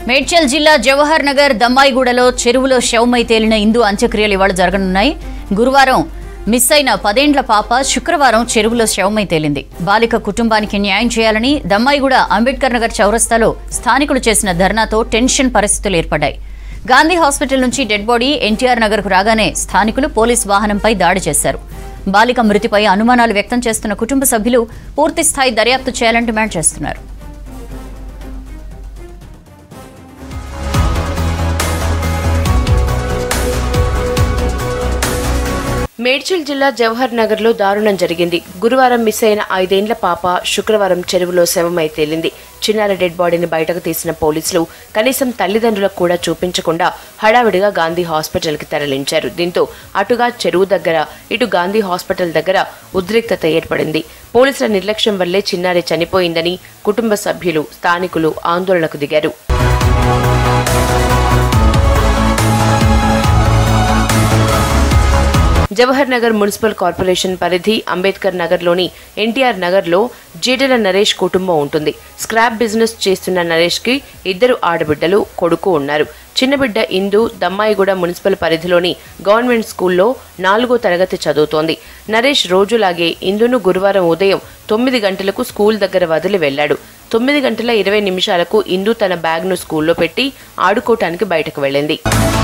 మేడ్చల్ జిల్లా జవహర్ నగర్ దమ్మాయిగూడలో చెరువులో శవమై తేలిన ఇందు అంత్యక్రియలు ఇవాళ జరగనున్నాయి గురువారం మిస్ అయిన పదేండ్ల పాప శుక్రవారం చెరువులో శవమై తేలింది బాలిక కుటుంబానికి న్యాయం చేయాలని దమ్మాయిగూడ అంబేద్కర్ నగర్ చౌరస్తాలో స్థానికులు చేసిన ధర్నాతో టెన్షన్ పరిస్థితులు ఏర్పడ్డాయి గాంధీ హాస్పిటల్ నుంచి డెడ్ బాడీ ఎన్టీఆర్ నగర్కు రాగానే స్థానికులు పోలీస్ వాహనంపై దాడి చేశారు బాలిక మృతిపై అనుమానాలు వ్యక్తం చేస్తున్న కుటుంబ సభ్యులు పూర్తి స్థాయి దర్యాప్తు చేయాలని డిమాండ్ చేస్తున్నారు మేడ్చల్ జిల్లా జవహర్ నగర్ లో దారుణం జరిగింది గురువారం మిస్ అయిన ఐదేండ్ల పాప శుక్రవారం చెరువులో శవమై తేలింది చిన్నారి డెడ్ బాడీని బయటకు తీసిన పోలీసులు కనీసం తల్లిదండ్రులకు కూడా చూపించకుండా హడావిడిగా గాంధీ హాస్పిటల్ కి తరలించారు దీంతో అటుగా చెరువు దగ్గర ఇటు గాంధీ హాస్పిటల్ దగ్గర ఉద్రిక్తత ఏర్పడింది పోలీసుల నిర్లక్ష్యం వల్లే చిన్నారి చనిపోయిందని కుటుంబ సభ్యులు స్థానికులు ఆందోళనకు దిగారు జవహర్ నగర్ మున్సిపల్ కార్పొరేషన్ పరిధి అంబేద్కర్ నగర్లోని ఎన్టీఆర్ నగర్లో జీడల నరేష్ కుటుంబం ఉంటుంది స్క్రాప్ బిజినెస్ చేస్తున్న నరేష్ కి ఇద్దరు ఆడబిడ్డలు కొడుకు ఉన్నారు చిన్న బిడ్డ ఇందు దమ్మాయిగూడ మున్సిపల్ పరిధిలోని గవర్నమెంట్ స్కూల్లో నాలుగో తరగతి చదువుతోంది నరేష్ రోజులాగే ఇందును గురువారం ఉదయం తొమ్మిది గంటలకు స్కూల్ దగ్గర వదిలి వెళ్లాడు తొమ్మిది గంటల ఇరవై నిమిషాలకు ఇందు తన బ్యాగ్ను స్కూల్లో పెట్టి ఆడుకోవటానికి బయటకు వెళ్ళింది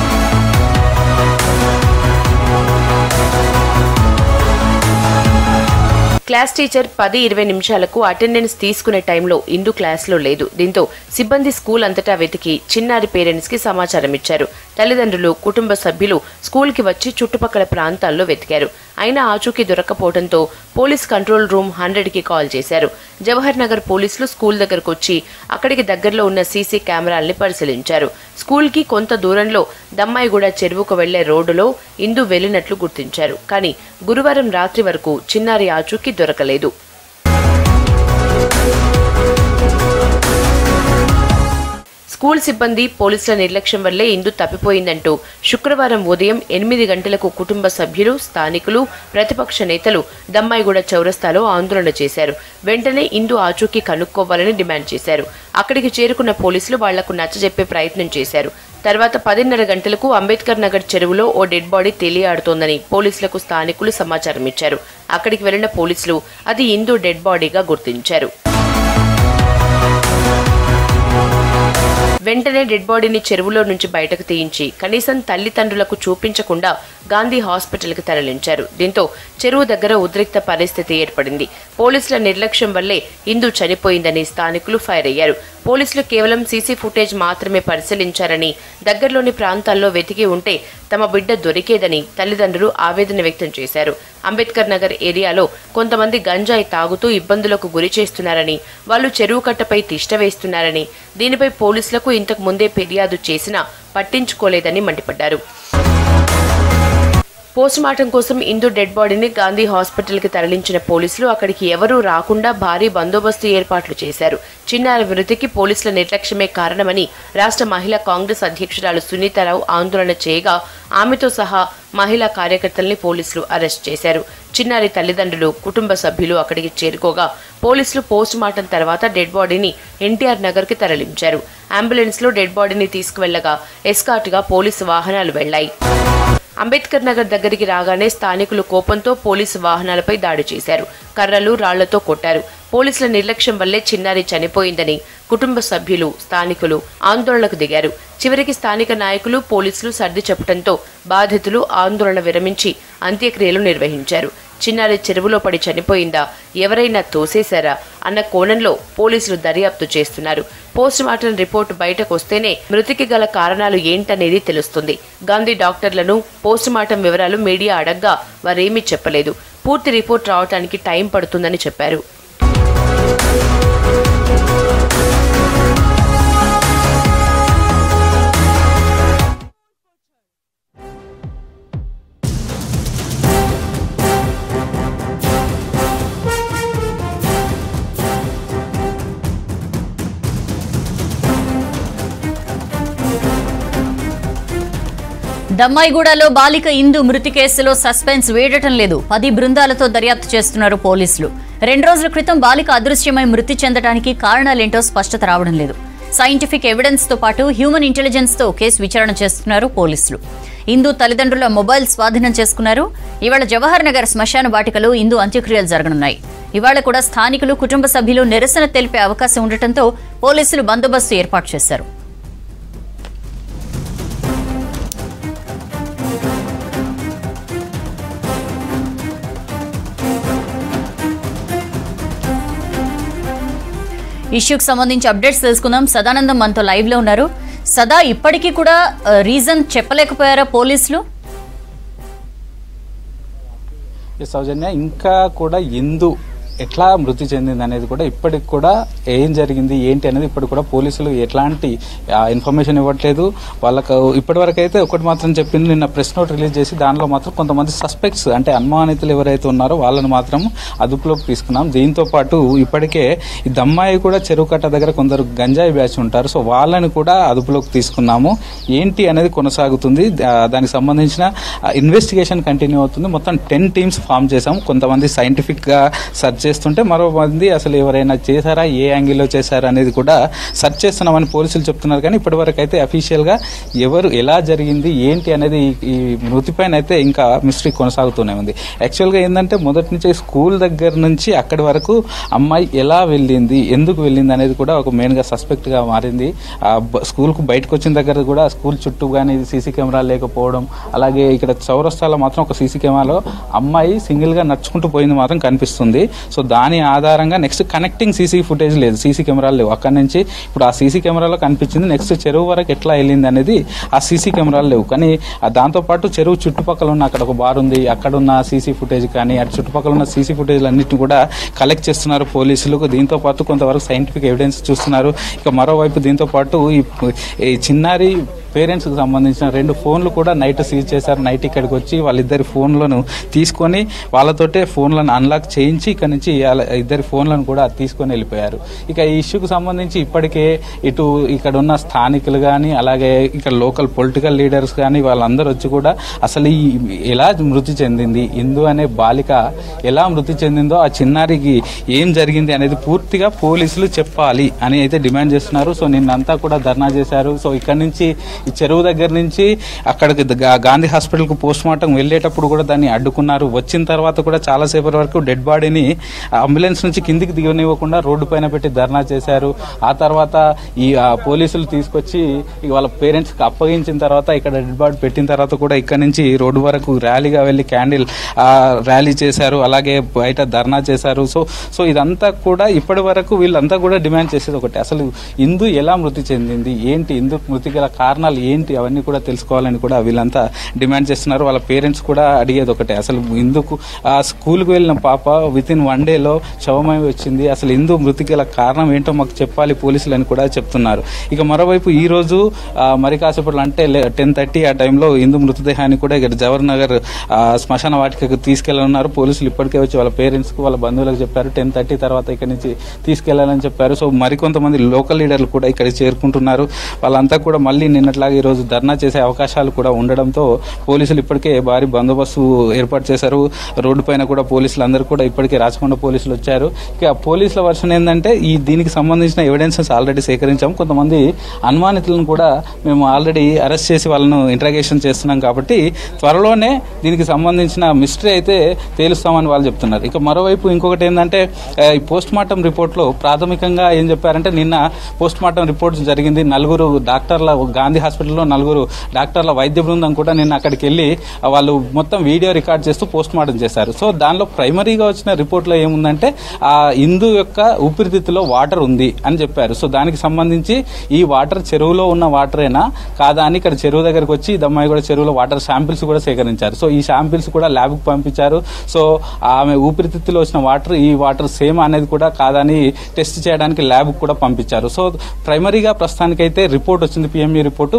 క్లాస్ టీచర్ పది ఇరవై నిమిషాలకు అటెండెన్స్ తీసుకునే టైంలో ఇందు క్లాస్లో లేదు దీంతో సిబ్బంది స్కూల్ అంతటా వెతికి చిన్నారి పేరెంట్స్ కి సమాచారం ఇచ్చారు తల్లిదండ్రులు కుటుంబ సభ్యులు స్కూల్ కి వచ్చి చుట్టుపక్కల ప్రాంతాల్లో వెతికారు అయినా ఆచూకీ దొరక్కపోవడంతో పోలీస్ కంట్రోల్ రూమ్ హండ్రెడ్ కి కాల్ చేశారు జవహర్ నగర్ పోలీసులు స్కూల్ దగ్గరకు వచ్చి అక్కడికి దగ్గరలో ఉన్న సీసీ కెమెరాల్ని పరిశీలించారు స్కూల్ కి కొంత దూరంలో దమ్మాయిగూడ చెరువుకు వెళ్లే రోడ్డులో ఇందు వెళ్లినట్లు గుర్తించారు కానీ గురువారం రాత్రి వరకు చిన్నారి ఆచూకీ దొరకలేదు స్కూల్ సిబ్బంది పోలీసుల నిర్లక్ష్యం వల్లే ఇందు తప్పిపోయిందంటూ శుక్రవారం ఉదయం ఎనిమిది గంటలకు కుటుంబ సభ్యులు స్థానికులు ప్రతిపక్ష నేతలు దమ్మాయిగూడ చౌరస్తాలో ఆందోళన చేశారు వెంటనే ఇందు ఆచూకీ కనుక్కోవాలని డిమాండ్ చేశారు అక్కడికి చేరుకున్న పోలీసులు వాళ్లకు నచ్చజెప్పే ప్రయత్నం చేశారు తర్వాత పదిన్నర గంటలకు అంబేద్కర్ నగర్ చెరువులో ఓ డెడ్ బాడీ తేలియాడుతోందని పోలీసులకు స్థానికులు సమాచారం ఇచ్చారు అక్కడికి వెళ్లిన పోలీసులు అది ఇందు డెడ్ బాడీగా గుర్తించారు వెంటనే డెడ్ బాడీని చెరువులో నుంచి బయటకు తీయించి కనీసం తల్లిదండ్రులకు చూపించకుండా గాంధీ హాస్పిటల్కి తరలించారు దీంతో చెరువు దగ్గర ఉద్రిక్త పరిస్థితి ఏర్పడింది పోలీసుల నిర్లక్ష్యం వల్లే ఇందు చనిపోయిందని స్థానికులు ఫైర్ అయ్యారు పోలీసులు కేవలం సీసీ ఫుటేజ్ మాత్రమే పరిశీలించారని దగ్గరలోని ప్రాంతాల్లో వెతికి ఉంటే తమ బిడ్డ దొరికేదని తల్లిదండ్రులు ఆవేదన వ్యక్తం చేశారు అంబేద్కర్ నగర్ ఏరియాలో కొంతమంది గంజాయి తాగుతూ ఇబ్బందులకు గురి చేస్తున్నారని వాళ్ళు చెరువు కట్టపై తిష్ట వేస్తున్నారని దీనిపై పోలీసులకు ఇంతకు ముందే ఫిర్యాదు చేసినా పట్టించుకోలేదని మండిపడ్డారు పోస్టుమార్టం కోసం ఇందు డెడ్ బాడీని గాంధీ హాస్పిటల్కి తరలించిన పోలీసులు అక్కడికి ఎవరూ రాకుండా భారీ బందోబస్తు ఏర్పాట్లు చేశారు చిన్నారి మృతికి పోలీసుల నిర్లక్ష్యమే కారణమని రాష్ట్ర మహిళా కాంగ్రెస్ అధ్యక్షురాలు సునీతారావు ఆందోళన చేయగా ఆమెతో సహా మహిళా కార్యకర్తల్ని పోలీసులు అరెస్ట్ చేశారు చిన్నారి తల్లిదండ్రులు కుటుంబ సభ్యులు అక్కడికి చేరుకోగా పోలీసులు పోస్టుమార్టం తర్వాత డెడ్ బాడీని ఎన్టీఆర్ నగర్కి తరలించారు అంబులెన్స్లో డెడ్ బాడీని తీసుకువెళ్లగా ఎస్కార్ట్గా పోలీసు వాహనాలు వెళ్లాయి అంబేద్కర్ నగర్ దగ్గరికి రాగానే స్థానికులు కోపంతో పోలీసు వాహనాలపై దాడి చేశారు కర్రలు రాళ్లతో కొట్టారు పోలీసుల నిర్లక్ష్యం వల్లే చిన్నారి చనిపోయిందని కుటుంబ సభ్యులు స్థానికులు ఆందోళనకు దిగారు చివరికి స్థానిక నాయకులు పోలీసులు సర్ది చెప్పడంతో బాధితులు ఆందోళన విరమించి అంత్యక్రియలు నిర్వహించారు చిన్నారి చెరువులో పడి చనిపోయిందా ఎవరైనా తోసేశారా అన్న కోణంలో పోలీసులు దర్యాప్తు చేస్తున్నారు పోస్టుమార్టం రిపోర్టు బయటకు వస్తేనే మృతికి గల కారణాలు ఏంటనేది తెలుస్తుంది గాంధీ డాక్టర్లను పోస్టుమార్టం వివరాలు మీడియా అడగ్గా వారేమీ చెప్పలేదు పూర్తి రిపోర్ట్ రావడానికి టైం పడుతుందని చెప్పారు దమ్మాయిగూడలో బాలిక ఇందు మృతి కేసులో సస్పెన్స్ వేడటం లేదు పది బృందాలతో దర్యాప్తు చేస్తున్నారు పోలీసులు రెండు రోజుల క్రితం బాలిక అదృశ్యమై మృతి చెందడానికి కారణాలేంటో స్పష్టత రావడం లేదు సైంటిఫిక్ ఎవిడెన్స్ తో పాటు హ్యూమన్ ఇంటెలిజెన్స్ తో కేసు విచారణ చేస్తున్నారు పోలీసులు ఇందు తల్లిదండ్రుల మొబైల్ స్వాధీనం చేసుకున్నారు ఇవాళ జవహర్ నగర్ శ్మశాన వాటికలో ఇందు అంత్యక్రియలు జరగనున్నాయి ఇవాళ కూడా స్థానికులు కుటుంబ సభ్యులు నిరసన తెలిపే అవకాశం ఉండటంతో పోలీసులు బందోబస్తు ఏర్పాటు చేశారు ఇష్యూకి సంబంధించి అప్డేట్స్ తెలుసుకుందాం సదానందం మనతో లైవ్ లో ఉన్నారు సదా ఇప్పటికీ కూడా రీజన్ చెప్పలేకపోయారా పోలీసులు ఈ సౌజన్య ఇంకా కూడా ఎందు ఎట్లా మృతి చెందింది అనేది కూడా ఇప్పటికి కూడా ఏం జరిగింది ఏంటి అనేది ఇప్పటికి కూడా పోలీసులు ఎట్లాంటి ఇన్ఫర్మేషన్ ఇవ్వట్లేదు వాళ్ళకు ఇప్పటివరకు అయితే ఒకటి మాత్రం చెప్పింది నిన్న ప్రెస్ నోట్ రిలీజ్ చేసి దానిలో మాత్రం కొంతమంది సస్పెక్ట్స్ అంటే అనుమానితులు ఎవరైతే ఉన్నారో వాళ్ళని మాత్రం అదుపులోకి తీసుకున్నాం దీంతో పాటు ఇప్పటికే ఈ దమ్మాయి కూడా చెరువు కట్ట దగ్గర కొందరు గంజాయి బ్యాచ్ ఉంటారు సో వాళ్ళని కూడా అదుపులోకి తీసుకున్నాము ఏంటి అనేది కొనసాగుతుంది దా- దానికి సంబంధించిన ఇన్వెస్టిగేషన్ కంటిన్యూ అవుతుంది మొత్తం టెన్ టీమ్స్ ఫామ్ చేసాం కొంతమంది సైంటిఫిక్ గా సెర్చ్ చేస్తుంటే మరో మంది అసలు ఎవరైనా చేశారా ఏ యాంగిల్లో చేశారా అనేది కూడా సెర్చ్ చేస్తున్నామని పోలీసులు చెప్తున్నారు కానీ ఇప్పటివరకు అయితే అఫీషియల్ గా ఎవరు ఎలా జరిగింది ఏంటి అనేది ఈ- ఈ మృతి పైన అయితే ఇంకా మిస్టరీ కొనసాగుతూనే ఉంది యాక్చువల్ గా ఏంటంటే మొదటి నుంచి స్కూల్ దగ్గర నుంచి అక్కడి వరకు అమ్మాయి ఎలా వెళ్ళింది ఎందుకు వెళ్ళింది అనేది కూడా ఒక మెయిన్ గా సస్పెక్ట్ గా మారింది ఆ బ- స్కూల్ కు బయటకు వచ్చిన దగ్గర కూడా స్కూల్ చుట్టూ కానీ సీసీ కెమెరా లేకపోవడం అలాగే ఇక్కడ చౌరస్తాలో మాత్రం ఒక సీసీ కెమెరాలో అమ్మాయి సింగిల్ గా నడుచుకుంటూ పోయింది మాత్రం కనిపిస్తుంది సో దాని ఆధారంగా నెక్స్ట్ కనెక్టింగ్ సీసీ ఫుటేజ్ లేదు సీసీ కెమెరాలు లేవు అక్కడ నుంచి ఇప్పుడు ఆ సీసీ కెమెరాలో కనిపించింది నెక్స్ట్ చెరువు వరకు ఎట్లా వెళ్ళింది అనేది ఆ సీసీ కెమెరాలు లేవు కానీ ఆ దాంతో పాటు చెరువు చుట్టుపక్కల ఉన్న అక్కడ ఒక బార్ ఉంది అక్కడ ఉన్న సీసీ ఫుటేజ్ కానీ అటు చుట్టుపక్కల ఉన్న సీసీ ఫుటేజ్ అన్నింటిని కూడా కలెక్ట్ చేస్తున్నారు పోలీసులు దీంతో పాటు కొంతవరకు సైంటిఫిక్ ఎవిడెన్స్ చూస్తున్నారు ఇక మరోవైపు దీంతో పాటు ఈ ఈ చిన్నారి పేరెంట్స్ కి సంబంధించిన రెండు ఫోన్లు కూడా నైట్ సీజ్ చేశారు నైట్ ఇక్కడికి వచ్చి వాళ్ళిద్దరి ఫోన్లను తీసుకొని వాళ్ళతోటే ఫోన్లను అన్లాక్ చేయించి ఇక్కడ నుంచి వాళ్ళ ఇద్దరి ఫోన్లను కూడా తీసుకొని వెళ్ళిపోయారు ఇక ఈ ఇష్యూకి సంబంధించి ఇప్పటికే ఇటు ఇక్కడ ఉన్న స్థానికులు కానీ అలాగే ఇక్కడ లోకల్ పొలిటికల్ లీడర్స్ కానీ వాళ్ళందరూ వచ్చి కూడా అసలు ఈ ఎలా మృతి చెందింది ఇందు అనే బాలిక ఎలా మృతి చెందిందో ఆ చిన్నారికి ఏం జరిగింది అనేది పూర్తిగా పోలీసులు చెప్పాలి అని అయితే డిమాండ్ చేస్తున్నారు సో నిన్నంతా కూడా ధర్నా చేశారు సో ఇక్కడ నుంచి ఈ చెరువు దగ్గర నుంచి అక్కడికి గా- గాంధీ హాస్పిటల్ కు పోస్ట్ మార్టం వెళ్ళేటప్పుడు కూడా దాన్ని అడ్డుకున్నారు వచ్చిన తర్వాత కూడా చాలా సేపటి వరకు డెడ్ బాడీని అంబులెన్స్ నుంచి కిందికి దిగనివ్వకుండా రోడ్డు పైన పెట్టి ధర్నా చేశారు ఆ తర్వాత ఈ ఆ, పోలీసులు తీసుకొచ్చి ఇక వాళ్ళ పేరెంట్స్ కి అప్పగించిన తర్వాత ఇక్కడ డెడ్ బాడీ పెట్టిన తర్వాత కూడా ఇక్కడ నుంచి రోడ్డు వరకు ర్యాలీగా వెళ్లి క్యాండిల్ ర్యాలీ చేశారు అలాగే బయట ధర్నా చేశారు సో సో ఇదంతా కూడా ఇప్పటి వరకు వీళ్ళంతా కూడా డిమాండ్ చేసేది ఒకటి అసలు ఇందు ఎలా మృతి చెందింది ఏంటి ఇందు మృతి గల కారణాలు ఏంటి అవన్నీ కూడా తెలుసుకోవాలని కూడా వీళ్ళంతా డిమాండ్ చేస్తున్నారు వాళ్ళ పేరెంట్స్ కూడా అడిగేది ఒకటే అసలు ఇందుకు ఆ స్కూల్కి వెళ్ళిన పాప విత్ ఇన్ వన్ డేలో శవమై వచ్చింది అసలు ఇందు మృతి గల కారణం ఏంటో మాకు చెప్పాలి పోలీసులు అని కూడా చెప్తున్నారు ఇక మరోవైపు ఈ రోజు ఆ, మరి కాసేపట్లో అంటే టెన్ థర్టీ ఆ టైంలో ఇందు మృతదేహాన్ని కూడా ఇక్కడ జవహర్ నగర్ ఆ, శ్మశాన వాటికకు తీసుకెళ్లనున్నారు పోలీసులు ఇప్పటికే వచ్చి వాళ్ళ పేరెంట్స్ కు వాళ్ళ బంధువులకు చెప్పారు టెన్ థర్టీ తర్వాత ఇక్కడ నుంచి తీసుకెళ్లాలని చెప్పారు సో మరికొంతమంది లోకల్ లీడర్లు కూడా ఇక్కడ చేరుకుంటున్నారు వాళ్ళంతా కూడా మళ్ళీ నిన్నట్లాగా ఈ రోజు ధర్నా చేసే అవకాశాలు కూడా ఉండడంతో పోలీసులు ఇప్పటికే భారీ బందోబస్తు ఏర్పాటు చేశారు రోడ్డు పైన కూడా పోలీసులు అందరూ కూడా ఇప్పటికే రాచకొండ పోలీసులు వచ్చారు ఇక పోలీసుల వర్షన్ ఏంటంటే ఈ దీనికి సంబంధించిన ఎవిడెన్సెస్ ఆల్రెడీ సేకరించాం కొంతమంది అనుమానితులను కూడా మేము ఆల్రెడీ అరెస్ట్ చేసి వాళ్ళను ఇంట్రాగేషన్ చేస్తున్నాం కాబట్టి త్వరలోనే దీనికి సంబంధించిన మిస్టరీ అయితే తేలుస్తామని వాళ్ళు చెప్తున్నారు ఇక మరోవైపు ఇంకొకటి ఏంటంటే ఆ, ఈ పోస్ట్ మార్టం రిపోర్ట్లో ప్రాథమికంగా ఏం చెప్పారంటే నిన్న పోస్ట్ మార్టం రిపోర్ట్ జరిగింది నలుగురు డాక్టర్ల గాంధీ హాస్పిటల్లో నలుగురు డాక్టర్ల వైద్య బృందం కూడా నిన్న అక్కడికి వెళ్ళి ఆ, వాళ్ళు మొత్తం వీడియో రికార్డ్ చేస్తూ పోస్ట్ మార్టం చేశారు సో దానిలో ప్రైమరీగా వచ్చిన రిపోర్ట్లో ఏముందంటే ఆ ఇందు యొక్క ఊపిరితిత్తులో వాటర్ ఉంది అని చెప్పారు సో దానికి సంబంధించి ఈ వాటర్ చెరువులో ఉన్న వాటరేనా కాదా అని ఇక్కడ చెరువు దగ్గరకు వచ్చి ఈ అమ్మాయి కూడా చెరువులో వాటర్ శాంపిల్స్ కూడా సేకరించారు సో ఈ శాంపిల్స్ కూడా ల్యాబ్ కు పంపించారు సో ఆమె ఊపిరితిత్తులో వచ్చిన వాటర్ ఈ వాటర్ సేమ్ అనేది కూడా కాదని టెస్ట్ చేయడానికి ల్యాబ్ కూడా పంపించారు సో ప్రైమరీగా ప్రస్తుతానికైతే రిపోర్ట్ వచ్చింది పిఎంఈ రిపోర్ట్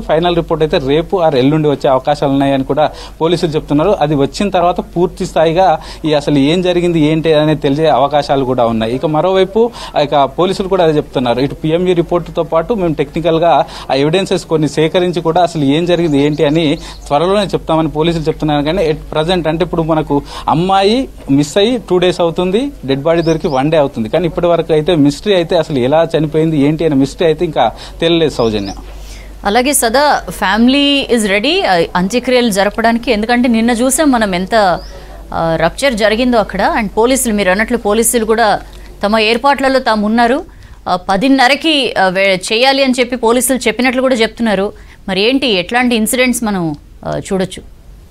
ఫైనల్ రిపోర్ట్ అయితే రేపు ఆర్ ఎల్లుండి వచ్చే అవకాశాలు ఉన్నాయని కూడా పోలీసులు చెప్తున్నారు అది వచ్చిన తర్వాత పూర్తి స్థాయిగా ఈ అసలు ఏం జరిగింది ఏంటి అనేది తెలిసే అవకాశాలు కూడా ఉన్నాయి ఇక మరోవైపు ఇక పోలీసులు కూడా అదే చెప్తున్నారు ఇటు పిఎంఈ రిపోర్టుతో పాటు మేము టెక్నికల్ గా ఆ ఎవిడెన్సెస్ కొన్ని సేకరించి కూడా అసలు ఏం జరిగింది ఏంటి అని త్వరలోనే చెప్తామని పోలీసులు చెప్తున్నారు కానీ ఎట్ ప్రజెంట్ అంటే ఇప్పుడు మనకు అమ్మాయి మిస్ అయ్యి టూ డేస్ అవుతుంది డెడ్ బాడీ దొరికి వన్ డే అవుతుంది కానీ ఇప్పటి వరకు అయితే మిస్టరీ అయితే అసలు ఎలా చనిపోయింది ఏంటి అనే మిస్టరీ అయితే ఇంకా తెలియలేదు సౌజన్య అలాగే సదా ఫ్యామిలీ ఇస్ రెడీ అంత్యక్రియలు జరపడానికి ఎందుకంటే నిన్న చూసాం మనం ఎంత రప్చర్ జరిగిందో అక్కడ అండ్ పోలీసులు మీరు అన్నట్లు పోలీసులు కూడా తమ ఏర్పాట్లలో తాము ఉన్నారు ఆ, పదిన్నరకి ఆ, వే- చేయాలి అని చెప్పి పోలీసులు చెప్పినట్లు కూడా చెప్తున్నారు మరి ఏంటి ఎట్లాంటి ఇన్సిడెంట్స్ మనం ఆ, చూడొచ్చు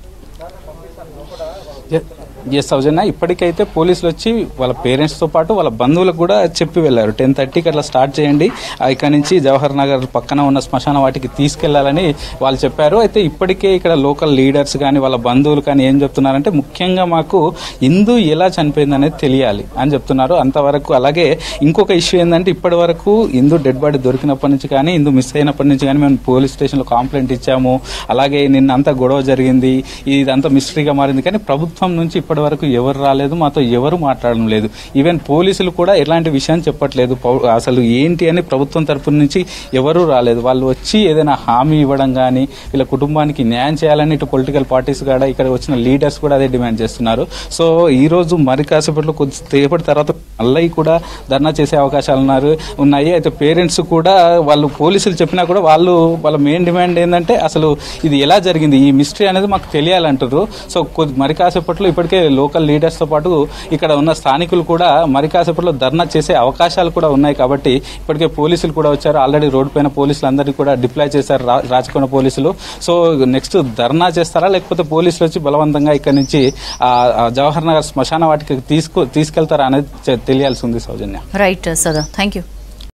ఎస్ సౌజన్య ఇప్పటికైతే పోలీసులు వచ్చి వాళ్ళ పేరెంట్స్ తో పాటు వాళ్ళ బంధువులకు కూడా చెప్పి వెళ్ళారు టెన్ థర్టీకి అట్లా స్టార్ట్ చేయండి ఆ ఇక్కడ నుంచి జవహర్ నగర్ పక్కన ఉన్న శ్మశాన వాటికి తీసుకెళ్లాలని వాళ్ళు చెప్పారు అయితే ఇప్పటికే ఇక్కడ లోకల్ లీడర్స్ కానీ వాళ్ళ బంధువులు కానీ ఏం చెప్తున్నారంటే ముఖ్యంగా మాకు హిందూ ఎలా చనిపోయింది అనేది తెలియాలి అని చెప్తున్నారు అంతవరకు అలాగే ఇంకొక ఇష్యూ ఏంటంటే ఇప్పటి వరకు హిందూ డెడ్ బాడీ దొరికినప్పటి నుంచి కానీ హిందూ మిస్ అయినప్పటి నుంచి కానీ మేము పోలీస్ స్టేషన్లో కంప్లైంట్ ఇచ్చాము అలాగే నిన్న అంతా గొడవ జరిగింది ఇదంతా మిస్టరీగా మారింది కానీ ప్రభుత్వం నుంచి ఇప్పటి వరకు ఎవరు రాలేదు మాతో ఎవరు మాట్లాడడం లేదు ఈవెన్ పోలీసులు కూడా ఎలాంటి విషయాన్ని చెప్పట్లేదు పౌ- అసలు ఏంటి అని ప్రభుత్వం తరపు నుంచి ఎవరు రాలేదు వాళ్ళు వచ్చి ఏదైనా హామీ ఇవ్వడం కానీ వీళ్ళ కుటుంబానికి న్యాయం చేయాలని ఇటు పొలిటికల్ పార్టీస్ కూడా ఇక్కడ వచ్చిన లీడర్స్ కూడా అదే డిమాండ్ చేస్తున్నారు సో ఈ రోజు మరి కాసేపట్లో కొద్దిసేపటి తర్వాత మళ్ళీ కూడా ధర్నా చేసే అవకాశాలు ఉన్నారు ఉన్నాయి అయితే పేరెంట్స్ కూడా వాళ్ళు పోలీసులు చెప్పినా కూడా వాళ్ళు వాళ్ళ మెయిన్ డిమాండ్ ఏంటంటే అసలు ఇది ఎలా జరిగింది ఈ మిస్టరీ అనేది మాకు తెలియాలంటారు సో కొద్ది మరి కాసేపట్లో ఇప్పటికే లోకల్ లీడర్స్ తో పాటు ఇక్కడ ఉన్న స్థానికులు కూడా మరి కాసేపట్లో ధర్నా చేసే అవకాశాలు కూడా ఉన్నాయి కాబట్టి ఇప్పటికే పోలీసులు కూడా వచ్చారు ఆల్రెడీ రోడ్డు పైన పోలీసులు అందరినీ కూడా డిప్లాయ్ చేశారు రా- రాచకొండ పోలీసులు సో నెక్స్ట్ ధర్నా చేస్తారా లేకపోతే పోలీసులు వచ్చి బలవంతంగా ఇక్కడ నుంచి ఆ, ఆ జవహర్ నగర్ శ్మశాన వాటికి తీసుకు తీసుకెళ్తారా అనేది చె- తెలియాల్సి ఉంది Soujanya right Sada thank you